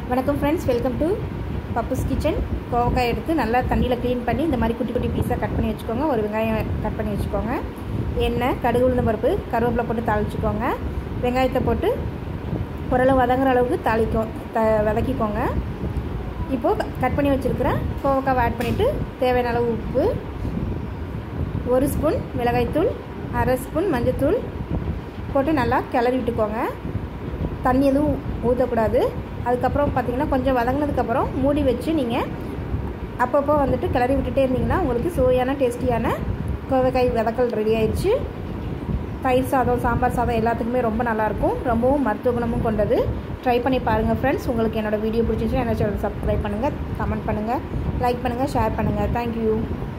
வணக்கம் friends welcome to Pappu's kitchen கோவக்காய் எடுத்து நல்லா தண்ணியில் க்ளீன் பண்ணி இந்த மாதிரி குட்டி குட்டி பீஸாக கட் பண்ணி வச்சுக்கோங்க ஒரு வெங்காயம் கட் பண்ணி வச்சுக்கோங்க எண்ணெய் கடுகு உளுந்த பருப்பு கருவேப்பிலை போட்டு தாளிச்சுக்கோங்க வெங்காயத்தை போட்டு ஓரளவு வதங்குற அளவுக்கு தாளிக்கும் த வதக்கிக்கோங்க இப்போது கட் பண்ணி வச்சுருக்கிற கோவக்காவை ஆட் பண்ணிவிட்டு தேவையான அளவு உப்பு ஒரு ஸ்பூன் மிளகாய்த்தூள் அரை ஸ்பூன் மஞ்சத்தூள் போட்டு நல்லா கிளறி விட்டுக்கோங்க தண்ணி எதுவும் ஊற்றக்கூடாது அதுக்கப்புறம் பார்த்தீங்கன்னா கொஞ்சம் வதங்கினதுக்கப்புறம் மூடி வச்சு நீங்கள் அப்பப்போ வந்துட்டு கிளறி விட்டுட்டே இருந்தீங்கன்னா உங்களுக்கு சுவையான டேஸ்டியான கோவைக்காய் வதக்கல் ரெடி ஆயிடுச்சு தயிர் சாதம் சாம்பார் சாதம் எல்லாத்துக்குமே ரொம்ப நல்லாயிருக்கும் ரொம்பவும் மருத்துவ குணமும் கொண்டது ட்ரை பண்ணி பாருங்கள் ஃப்ரெண்ட்ஸ் உங்களுக்கு என்னோடய வீடியோ பிடிச்சிச்சுன்னா என்ன சேனல் சப்ஸ்கிரைப் பண்ணுங்கள் கமெண்ட் பண்ணுங்கள் லைக் பண்ணுங்கள் ஷேர் பண்ணுங்கள் தேங்க்யூ